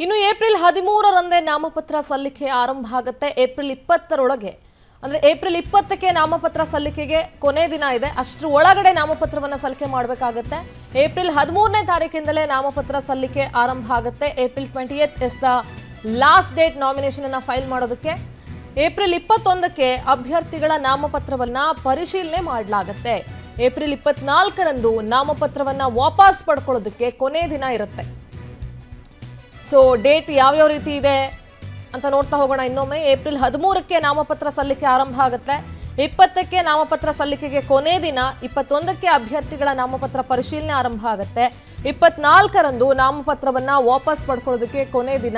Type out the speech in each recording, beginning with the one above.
ಇನ್ನು ಏಪ್ರಿಲ್ ಹದಿಮೂರರಂದೇ ನಾಮಪತ್ರ ಸಲ್ಲಿಕೆ ಆರಂಭ ಆಗುತ್ತೆ ಏಪ್ರಿಲ್ ಇಪ್ಪತ್ತರೊಳಗೆ ಅಂದ್ರೆ ಏಪ್ರಿಲ್ ಇಪ್ಪತ್ತಕ್ಕೆ ನಾಮಪತ್ರ ಸಲ್ಲಿಕೆಗೆ ಕೊನೆ ದಿನ ಇದೆ ಅಷ್ಟರ ಒಳಗಡೆ ನಾಮಪತ್ರವನ್ನು ಸಲ್ಲಿಕೆ ಮಾಡಬೇಕಾಗತ್ತೆ ಏಪ್ರಿಲ್ ಹದಿಮೂರನೇ ತಾರೀಕಿಂದಲೇ ನಾಮಪತ್ರ ಸಲ್ಲಿಕೆ ಆರಂಭ ಆಗುತ್ತೆ April twenty eighth is the last date nomination ಅನ್ನ ಫೈಲ್ ಮಾಡೋದಕ್ಕೆ ಏಪ್ರಿಲ್ ಇಪ್ಪತ್ತೊಂದಕ್ಕೆ ಅಭ್ಯರ್ಥಿಗಳ ನಾಮಪತ್ರವನ್ನ ಪರಿಶೀಲನೆ ಮಾಡಲಾಗುತ್ತೆ ಏಪ್ರಿಲ್ ಇಪ್ಪತ್ನಾಲ್ಕರಂದು ನಾಮಪತ್ರವನ್ನ ವಾಪಸ್ ಪಡ್ಕೊಳ್ಳೋದಕ್ಕೆ ಕೊನೆ ದಿನ ಇರುತ್ತೆ ಸೊ ಡೇಟ್ ಯಾವ್ಯಾವ ರೀತಿ ಇದೆ ಅಂತ ನೋಡ್ತಾ ಹೋಗೋಣ ಇನ್ನೊಮ್ಮೆ ಏಪ್ರಿಲ್ ಹದಿಮೂರಕ್ಕೆ ನಾಮಪತ್ರ ಸಲ್ಲಿಕೆ ಆರಂಭ ಆಗುತ್ತೆ ಇಪ್ಪತ್ತಕ್ಕೆ ನಾಮಪತ್ರ ಸಲ್ಲಿಕೆಗೆ ಕೊನೆ ದಿನ ಇಪ್ಪತ್ತೊಂದಕ್ಕೆ ಅಭ್ಯರ್ಥಿಗಳ ನಾಮಪತ್ರ ಪರಿಶೀಲನೆ ಆರಂಭ ಆಗುತ್ತೆ ಇಪ್ಪತ್ನಾಲ್ಕರಂದು ನಾಮಪತ್ರವನ್ನ ವಾಪಸ್ ಪಡ್ಕೊಳ್ಳೋದಕ್ಕೆ ಕೊನೆ ದಿನ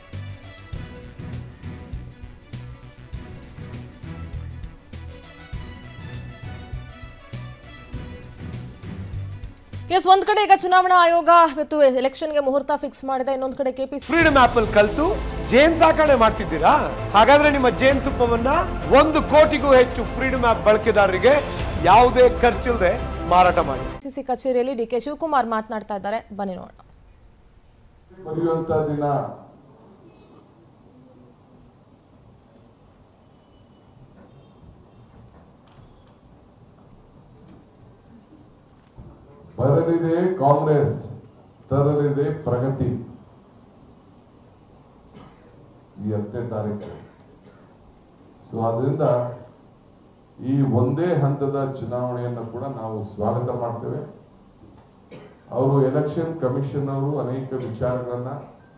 ಎಸ್ ಒಂದ್ ಕಡೆ ಈಗ ಚುನಾವಣಾ ಆಯೋಗ ಇವತ್ತು ಎಲೆಕ್ಷನ್ಗೆ ಮುಹೂರ್ತ ಫಿಕ್ಸ್ ಮಾಡಿದೆ ಇನ್ನೊಂದ್ ಕಡೆ ಕೆಪಿಸಿ ಫ್ರೀಡಮ್ ಆಪ್ ಅಲ್ಲಿ ಕಲ್ತು ಜೇನ್ ಸಾಕಣೆ ಮಾಡ್ತಿದ್ದೀರಾ ಹಾಗಾದ್ರೆ ನಿಮ್ಮ ಜೇನ್ ತುಪ್ಪವನ್ನ ಒಂದು ಕೋಟಿಗೂ ಹೆಚ್ಚು ಫ್ರೀಡಮ್ ಆಪ್ ಬಳಕೆದಾರರಿಗೆ ಯಾವುದೇ ಖರ್ಚಿಲ್ಲದೆ ಮಾರಾಟ ಮಾಡಿ ಸಿ ಕಚೇರಿಯಲ್ಲಿ ಡಿ ಕೆ ಶಿವಕುಮಾರ್ ಮಾತನಾಡ್ತಾ ಇದ್ದಾರೆ ಬನ್ನಿ ನೋಡೋಣ ಬರೆಯುವಂತ ದಿನ ಬರಲಿದೆ ಕಾಂಗ್ರೆಸ್ ತರಲಿದೆ ಪ್ರಗತಿ ಈ ಹತ್ತನೇ ತಾರೀಕು ಸೊ ಅದರಿಂದ ಈ ಒಂದೇ ಹಂತದ ಚುನಾವಣೆಯನ್ನು ಕೂಡ ನಾವು ಸ್ವಾಗತ ಮಾಡ್ತೇವೆ ಅವರು ಎಲೆಕ್ಷನ್ ಕಮಿಷನ್ ಅವರು ಅನೇಕ ವಿಚಾರಗಳನ್ನ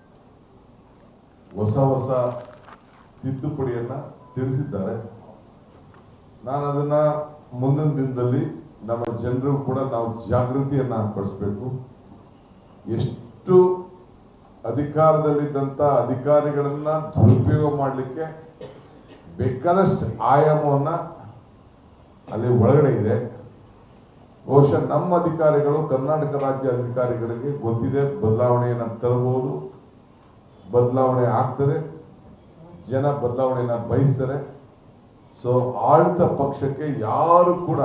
ಹೊಸ ಹೊಸ ತಿದ್ದುಪಡಿಯನ್ನ ತಿಳಿಸಿದ್ದಾರೆ ನಾನು ಅದನ್ನ ಮುಂದಿನ ದಿನದಲ್ಲಿ ನಮ್ಮ ಜನರು ಕೂಡ ನಾವು ಜಾಗೃತಿಯನ್ನ ಪಡಿಸ್ಬೇಕು ಎಷ್ಟು ಅಧಿಕಾರದಲ್ಲಿದ್ದಂತ ಅಧಿಕಾರಿಗಳನ್ನ ದುರುಪಯೋಗ ಮಾಡಲಿಕ್ಕೆ ಬೇಕಾದಷ್ಟು ಆಯಾಮವನ್ನ ಅಲ್ಲಿ ಒಳಗಡೆ ಇದೆ ಬಹುಶಃ ನಮ್ಮ ಅಧಿಕಾರಿಗಳು ಕರ್ನಾಟಕ ರಾಜ್ಯ ಅಧಿಕಾರಿಗಳಿಗೆ ಗೊತ್ತಿದೆ ಬದಲಾವಣೆಯನ್ನ ತರಬಹುದು ಬದಲಾವಣೆ ಆಗ್ತದೆ ಜನ ಬದಲಾವಣೆಯನ್ನ ಬಯಸ್ತಾರೆ ಸೊ ಆಡಳಿತ ಪಕ್ಷಕ್ಕೆ ಯಾರು ಕೂಡ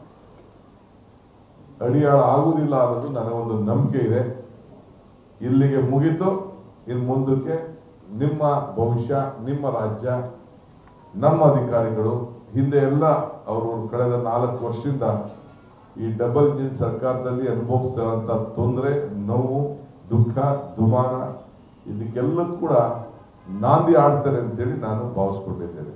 ಅಡಿಯಾಳ ಆಗುವುದಿಲ್ಲ ಅನ್ನೋದು ನನಗೊಂದು ನಂಬಿಕೆ ಇದೆ ಇಲ್ಲಿಗೆ ಮುಗೀತು ಇನ್ನು ಮುಂದಕ್ಕೆ ನಿಮ್ಮ ಭವಿಷ್ಯ ನಿಮ್ಮ ರಾಜ್ಯ ನಮ್ಮ ಅಧಿಕಾರಿಗಳು ಹಿಂದೆ ಎಲ್ಲ ಅವರು ಕಳೆದ ನಾಲ್ಕು ವರ್ಷದಿಂದ ಈ ಡಬಲ್ ಇಂಜಿನ್ ಸರ್ಕಾರದಲ್ಲಿ ಅನುಭವಿಸಿದಂತ ತೊಂದರೆ ನೋವು ದುಃಖ ದುಮಾನ ಇದಕ್ಕೆಲ್ಲ ಕೂಡ ನಾಂದಿ ಆಡ್ತಾರೆ ಅಂತೇಳಿ ನಾನು ಭಾವಿಸ್ಕೊಂಡಿದ್ದೇನೆ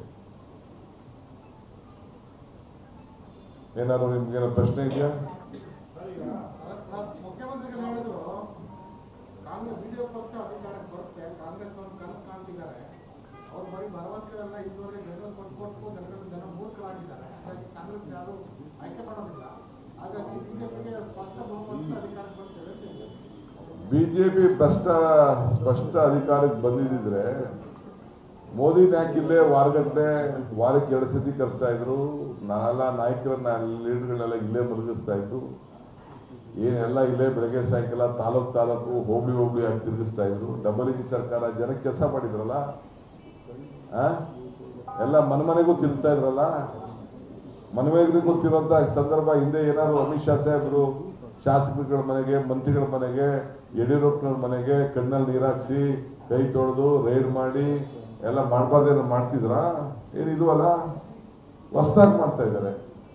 ಏನಾದ್ರು ನಿಮ್ಗೇನೋ ಪ್ರಶ್ನೆ ಇದೆಯಾ ಮುಖ್ಯಮಂತ್ರಿಗಳು ಹೇಳಿದ್ರು ಕಾಂಗ್ರೆಸ್ ಬಿಜೆಪಿ ಪಕ್ಷ ಅಧಿಕಾರಕ್ಕೆ ಬರುತ್ತೆ ಕಾಂಗ್ರೆಸ್ ಅವರು ಕನಸು ಕಾಣ್ತಿದ್ದಾರೆ ಅವ್ರು ಬರೀ ಭರವಸೆಗಳೆಲ್ಲ ಇದುವರೆಗೆ ಜನರು ಕೊಟ್ಟು ಕೊಟ್ಟು ಜನಗಳ ಜನ ಮೂರ್ಖರಾಗಿದ್ದಾರೆ ಹಾಗಾಗಿ ಕಾಂಗ್ರೆಸ್ ಯಾರು ಆಯ್ಕೆ ಮಾಡೋದಿಲ್ಲ ಹಾಗಾಗಿ ಬಿಜೆಪಿಗೆ ಸ್ಪಷ್ಟ ಬಹುಮತದ ಅಧಿಕಾರಕ್ಕೆ ಬರ್ತೇವೆ ಅಂತ ಹೇಳಿದ್ರು. ಬಿಜೆಪಿ ಸ್ಪಷ್ಟ ಸ್ಪಷ್ಟ ಅಧಿಕಾರಕ್ಕೆ ಬಂದಿದ್ರೆ ಮೋದಿ ಯಾಕಿಲ್ಲೇ ವಾರಗಟ್ಟಲೆ ವಾರಕ್ಕೆ ಎರಡು ಸತಿ ಕರೆಸ್ತಾ ಇದ್ರು ನಾನೆಲ್ಲ ನಾಯಕರನ್ನ ಲೀಡರ್ಗಳೆಲ್ಲ ಇಲ್ಲೇ ಮಲಗಿಸ್ತಾ ಇದ್ರು ಏನೆಲ್ಲ ಇಲ್ಲೇ ಬೆಳಗ್ಗೆ ಸಾಯಂಕಾಲ ತಾಲೂಕ್ ತಾಲೂಕು ಹೋಬಳಿ ಹೋಬಳಿ ಆಗಿ ತಿರುಗಿಸ್ತಾ ಇದ್ರು ಡಬಲ್ ಇಂಜಿನ್ ಸರ್ಕಾರ ಜನಕ್ಕೆ ಕೆಲಸ ಮಾಡಿದ್ರಲ್ಲ ಆ? ಎಲ್ಲ ಮನೆ ಮನೆಗೂ ತಿರುಗ್ತಾ ಇದ್ರಲ್ಲ ಮನವೇಗರಿಗೂ ಗೊತ್ತಿರುವಂತ ಸಂದರ್ಭ ಹಿಂದೆ ಏನಾದ್ರು ಅಮಿತ್ ಶಾ ಸಾಹೇಬರು ಶಾಸಕರುಗಳ ಮನೆಗೆ ಮಂತ್ರಿಗಳ ಮನೆಗೆ ಯಡಿಯೂರಪ್ಪನವ್ರ ಮನೆಗೆ ಕಣ್ಣಲ್ಲಿ ನೀರಾಕ್ಸಿ ಕೈ ತೊಳೆದು ರೈಡ್ ಮಾಡಿ ಎಲ್ಲ ಮಾಡ್ಬಾರ್ದೇನೋ ಮಾಡ್ತಿದ್ರ ಏನಿಲ್ವಲ್ಲ ಹೊಸದಾಗಿ ಮಾಡ್ತಾ ಇದ್ದಾರೆ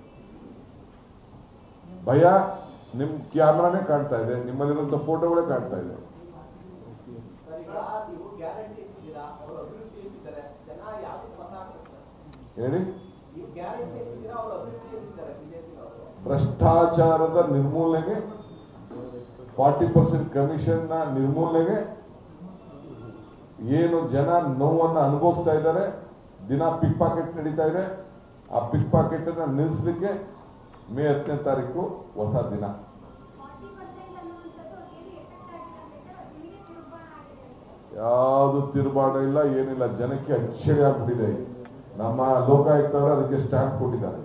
ಭಯ ನಿಮ್ ಕ್ಯಾಮ್ರಾನೇ ಕಾಣ್ತಾ ಇದೆ ನಿಮ್ಮಲ್ಲಿರುವಂತ ಫೋಟೋಗಳೇ ಕಾಣ್ತಾ ಇದೆ ನೀವು ಗ್ಯಾರಂಟಿ ಇಟ್ಟಿದ್ದೀರಾ ಅವರು ಅಭಿವೃದ್ಧಿ ಇಟ್ಟಿದ್ದಾರೆ ಜನ ಯಾವ್ದಕ್ಕೆ ಮತ ಹಾಕ್ತಾರೆ ಹೇಳಿ ನೀವು ಗ್ಯಾರಂಟಿ ಇಟ್ಟಿದ್ದೀರಾ ಅವರು ಅಭಿವೃದ್ಧಿ ಇಟ್ಟಿದ್ದಾರೆ ಬಿಜೆಪಿ ಅವರು ಭ್ರಷ್ಟಾಚಾರದ ನಿರ್ಮೂಲನೆಗೆ ಫಾರ್ಟಿ ಪರ್ಸೆಂಟ್ ಕಮಿಷನ್ ನ ನಿರ್ಮೂಲನೆಗೆ ಏನು ಜನ ನೋವನ್ನ ಅನುಭವಿಸ್ತಾ ಇದ್ದಾರೆ ದಿನ ಪಿಕ್ ಪಾಕೆಟ್ ನಡೀತಾ ಇದೆ ಆ ಪಿಕ್ ಪಾಕೆಟ್ ಅನ್ನ ನಿಲ್ಲಿಸಲಿಕ್ಕೆ ಮೇ ಹತ್ತನೇ ತಾರೀಕು ಹೊಸ ದಿನ ಯಾವುದು ತಿರುಬಾಡ ಇಲ್ಲ ಏನಿಲ್ಲ ಜನಕ್ಕೆ ಅಚ್ಚರಿ ಆಗ್ಬಿಟ್ಟಿದೆ ನಮ್ಮ ಲೋಕಾಯುಕ್ತ ಅವರು ಅದಕ್ಕೆ ಸ್ಟ್ಯಾಂಪ್ ಕೊಟ್ಟಿದ್ದಾರೆ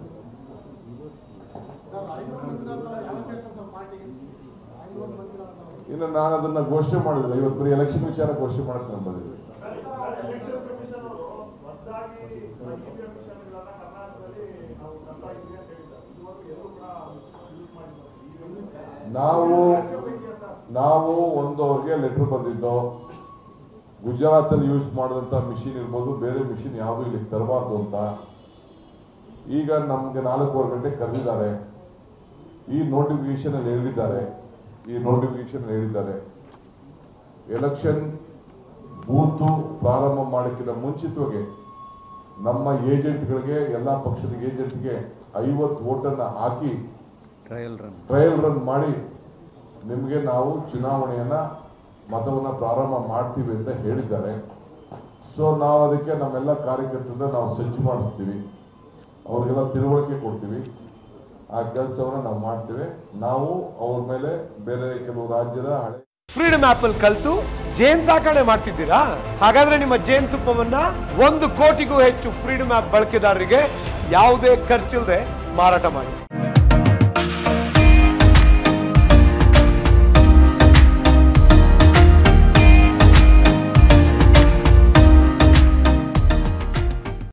ಸರ್, ಐನೂರು ಮಂದಿರಾದ ಯಾವ ಸೇರ್ತಾರೆ ಸರ್ ಪಾರ್ಟಿಗೆ ಐನೂರು ಮಂದಿರಾದ ಇನ್ನು ನಾನು ಅದನ್ನ ಘೋಷಣೆ ಮಾಡಿದ್ರೆ ಇವತ್ತು ಬರೀ ಎಲೆಕ್ಷನ್ ವಿಚಾರ ಘೋಷಣೆ ಮಾಡಕ್ಕೆ ನಾನು ಬಂದಿದ್ದೆ ಎಲೆಕ್ಷನ್ ಕಮಿಷನ್ ಅವರು ಹೊಸದಾಗಿ ಇವಿಎಂ ಮಿಷನ್ಗಳನ್ನ ಕರ್ನಾಟಕದಲ್ಲಿ ನಾವು ತರ್ತಾ ಇದ್ದೀವಿ ಅಂತ ಹೇಳಿದ್ದಾರೆ ಇದುವರೆಗೂ ಎಲ್ಲೂ ಕೂಡ ಯೂಸ್ ಮಾಡಿದ್ದಾರೆ ನಾವು ನಾವು ಒಂದು ಅವ್ರಿಗೆ ಲೆಟರ್ ಬರೆದಿದ್ದು ಗುಜರಾತಲ್ಲಿ ಯೂಸ್ ಮಾಡಿದಂಥ ಮಿಷಿನ್ ಇರ್ಬೋದು ಬೇರೆ ಮಿಷಿನ್ ಯಾವುದು ಇಲ್ಲಿ ತರಬಾರ್ದು ಅಂತ ಈಗ ನಮ್ಗೆ ನಾಲ್ಕೂವರೆ ಗಂಟೆ ಕರೆದಿದ್ದಾರೆ ಈ ನೋಟಿಫಿಕೇಶನ್ ಅಲ್ಲಿ ಹೇಳಿದ್ದಾರೆ ಈ ನೋಟಿಫಿಕೇಶನ್ ಹೇಳಿದ್ದಾರೆ ಎಲೆಕ್ಷನ್ ಬೂತು ಪ್ರಾರಂಭ ಮಾಡೋಕ್ಕಿಂತ ಮುಂಚಿತವಾಗಿ ನಮ್ಮ ಏಜೆಂಟ್ಗಳಿಗೆ ಎಲ್ಲ ಪಕ್ಷದ ಏಜೆಂಟ್ಗೆ ಐವತ್ತು ಓಟನ್ನ ಹಾಕಿ ಟ್ರಯಲ್ ರನ್ ಟ್ರಯಲ್ ರನ್ ಮಾಡಿ ನಿಮಗೆ ನಾವು ಚುನಾವಣೆಯನ್ನ ಮತವನ್ನ ಪ್ರಾರಂಭ ಮಾಡ್ತೀವಿ ಅಂತ ಹೇಳಿದ್ದಾರೆ ಸೊ ನಾವು ಅದಕ್ಕೆ ನಮ್ಮೆಲ್ಲ ಕಾರ್ಯಕರ್ತರಿಂದ ನಾವು ಸಜ್ಜು ಮಾಡಿಸ್ತೀವಿ ಅವ್ರಿಗೆಲ್ಲ ತಿಳುವಳಿಕೆ ಕೊಡ್ತೀವಿ ಆ ಕೆಲಸವನ್ನ ನಾವು ಮಾಡ್ತೇವೆ ನಾವು ಅವ್ರ ಮೇಲೆ ಬೇರೆ ಕೆಲವು ರಾಜ್ಯದ ಹಳೆ ಫ್ರೀಡಮ್ ಆಪ್ ಅಲ್ಲಿ ಕಲ್ತು ಜೇನ್ ಸಾಕಣೆ ಮಾಡ್ತಿದ್ದೀರಾ ಹಾಗಾದ್ರೆ ನಿಮ್ಮ ಜೇನ್ ತುಪ್ಪವನ್ನ ಒಂದು ಕೋಟಿಗೂ ಹೆಚ್ಚು ಫ್ರೀಡಮ್ ಆಪ್ ಬಳಕೆದಾರರಿಗೆ ಯಾವುದೇ ಖರ್ಚಿಲ್ಲದೆ ಮಾರಾಟ ಮಾಡಿ